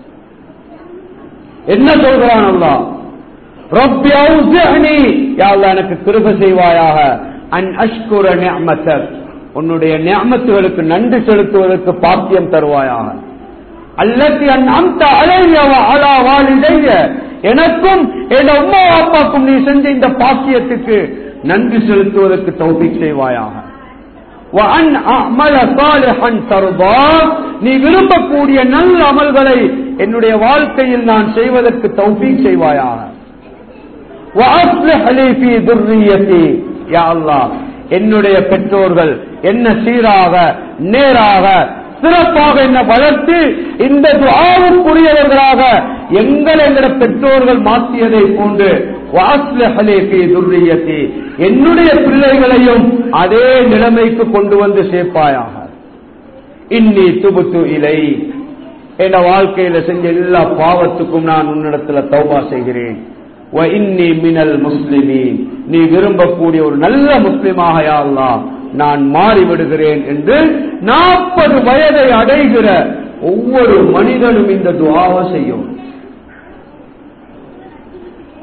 என்ன சொல்கிறான் அல்லாஹ் ரப்பி அவுசிஅனி யா அல்லாஹ் எனக்கு கிருபை செய்வாயாக அன் அஷ்குர நிஅமத்தக் உன்னுடைய நிஅமத்துகளுக்கு நன்றி செலுத்துவதற்கு பாக்கியம் தருவாயாக அல்லத்தி அன் அம்த அலைய அலா வாலிதைய எனக்கும் என் அம்மா அப்பாக்கும் நீ செஞ்ச இந்த பாக்கியத்துக்கு நன்றி செலுத்துவதற்கு தௌபிக் செய்வாயாக وأن أعمل صالحا ترضاه நீ விரும்பக்கூடிய நல்ல அமல்களை என்னுடைய வாழ்க்கையில் நான் செய்வதற்கு தௌபீக் செய்வாயாக وأصلح لي في ذريتي يا الله என்னுடைய பெற்றோர்கள் என்ன சீராக நேராக சிறப்பாக என்ன வளர்த்து இந்த துஆவுக்குரியவர்களாக எங்கள் எங்களுடைய பெற்றோர்கள் மாற்றியதை போன்று وأصلح لي في ذريتي என்னுடைய பிள்ளைகளையும் அதே நிலைமைக்கு கொண்டு வந்து சேர்ப்பாயாக இன்னி துபுத்து இலை என் வாழ்க்கையில செஞ்ச எல்லா பாவத்துக்கும் நான் உன்னிடத்துல தௌபா செய்கிறேன் வ இன்னி மினல் முஸ்லிமீன் நீ விரும்பக்கூடிய ஒரு நல்ல முஸ்லிமாக யா அல்லாஹ் நான் மாறிவிடுகிறேன் என்று நாற்பது வயதை அடைகிற ஒவ்வொரு மனிதனும் இந்த துவாவை செய்யும்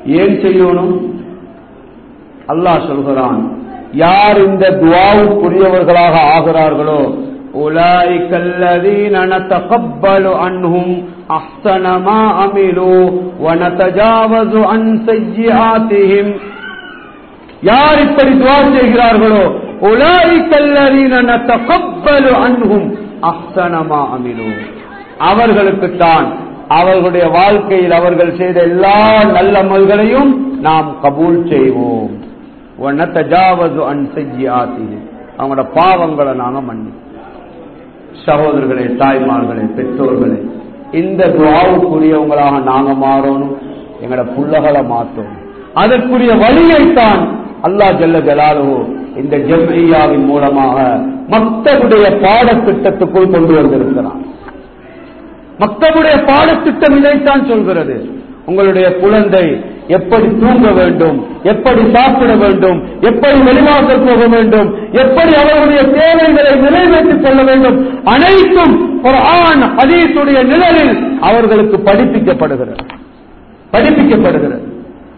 ஏன் செய்யணும் அல்லாஹ் சொல்கிறான் யார் இந்த துவாவுக்குரியவர்களாக ஆகிறார்களோ أولئك الذين نتقبل عنهم أحسن ما عملوا ونتجاوز عن سيئاتهم யார் இப்படி துவா செய்கிறார்களோ أولئك الذين نتقبل عنهم أحسن ما عملوا அவர்களுக்குத்தான் அவர்களுடைய வாழ்க்கையில் அவர்கள் செய்த எல்லா நல்ல அமல்களையும் நாம் கபூல் செய்வோம் அவங்களோட பாவங்களை நாங்க மன்னி சகோதரர்களே தாய்மார்களே பெற்றோர்களே இந்த துவாவுக்குரியவங்களாக நாங்க மாறணும் எங்களோட புள்ளகளை மாற்றணும் அதற்குரிய வழியைத்தான் அல்லா ஜல்ல ஜலாலுவோ இந்த ஜெம்ஐயாவின் மூலமாக மக்களுடைய பாடத்திட்டத்துக்குள் கொண்டு வந்திருக்கிறான் மக்களுடைய பாடத்திட்டம் இதைத்தான் சொல்கிறது உங்களுடைய குழந்தை எப்படி தூங்க வேண்டும் எப்படி சாப்பிட வேண்டும் எப்படி வெளிவாசல் போக வேண்டும் எப்படி அவர்களுடைய தேவைகளை நிறைவேற்றிக் கொள்ள வேண்டும் அனைத்தும் ஒரு ஆண் அதீசுடைய நிழலில் அவர்களுக்கு படிப்பிக்கப்படுகிறது படிப்பிக்கப்படுகிறது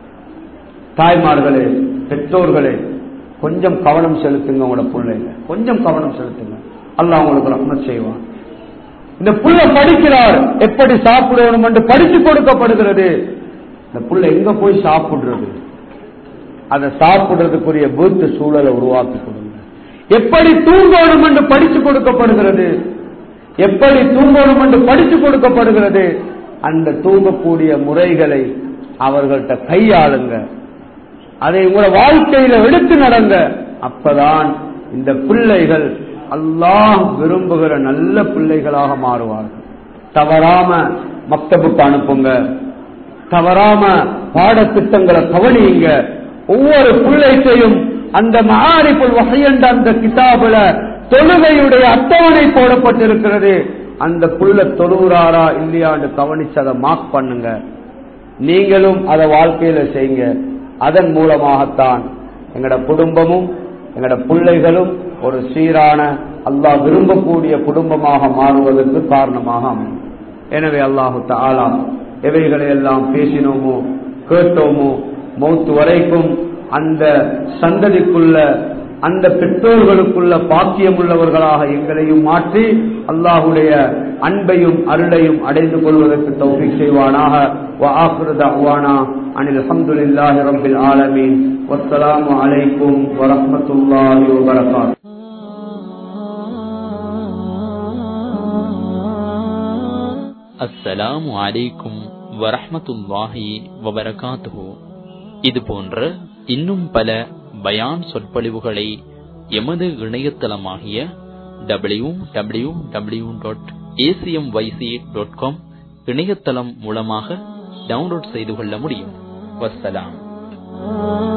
தாய்மார்களே பெற்றோர்களே கொஞ்சம் கவனம் செலுத்துங்க உங்களோட பிள்ளைங்க கொஞ்சம் கவனம் செலுத்துங்க அல்லாஹ் உங்களுக்கு ரஹ்மத் செய்வான் இந்த புள்ள படிக்கிறார் எப்படி சாப்பிடணும் என்று படித்து கொடுக்கப்படுகிறது இந்த புள்ள எங்க போய் சாப்பிடுறது அதை சாப்பிடுறதுக்குரிய வீட்டு சூழலை உருவாக்கி கொடுங்க எப்படி தூங்கணும் என்று படித்து கொடுக்கப்படுகிறது எப்படி தூங்கணும் என்று படித்து கொடுக்கப்படுகிறது அந்த தூங்கக்கூடிய முறைகளை அவர்கள்ட்ட கையாளுங்க அதை உங்களோட வாழ்க்கையில எடுத்து நடங்க அப்பதான் இந்த பிள்ளைகள் அல்லாஹ் விரும்புகிற நல்ல பிள்ளைகளாக மாறுவார்கள் தவறாம மக்தபுக்கு அனுப்புங்க தவறாம பாடத்திட்டங்களை கவனியுங்க ஒவ்வொரு பிள்ளைக்கையும் அந்த மாறிப்புள் வகையண்ட அந்த கிதாபுல தொழுகையுடைய அட்டவணை போடப்பட்டிருக்கிறது அந்த புள்ள தொழுகிறாரா இல்லையான்னு கவனிச்சு அதை மார்க் பண்ணுங்க நீங்களும் அதை வாழ்க்கையில செய்யுங்க அதன் மூலமாகத்தான் எங்கட குடும்பமும் எங்கட பிள்ளைகளும் ஒரு சீரான அல்லாஹ் விரும்பக்கூடிய குடும்பமாக மாறுவதற்கு காரணமாக அமையும் எனவே அல்லாஹு தாலா எவைகளை எல்லாம் பேசினோமோ கேட்டோமோ மௌத்து வரைக்கும் அந்த சந்ததிக்குள்ள அந்த பெற்றோர்களுக்குள்ள பாக்கியம் உள்ளவர்களாக எங்களையும் மாற்றி அல்லாஹுடைய அன்பையும் அருளையும் அடைந்து கொள்வதற்கு தௌஃபீக் செய்வானாக وآخر دعوانا عن الحمد لله رب العالمين والسلام عليكم ورحمة الله وبركاته அஸ்ஸலாமு அலைக்கும் வரஹ்மத்துல்லாஹி வபரகாத்துஹு இது போன்ற இன்னும் பல பயான் சொற்பொழிவுகளை எமது இணையதளமாகிய W W W dot ACM YC dot com இணையதளம் மூலமாக டவுன்லோட் செய்து கொள்ள முடியும் வஸ்ஸலாம்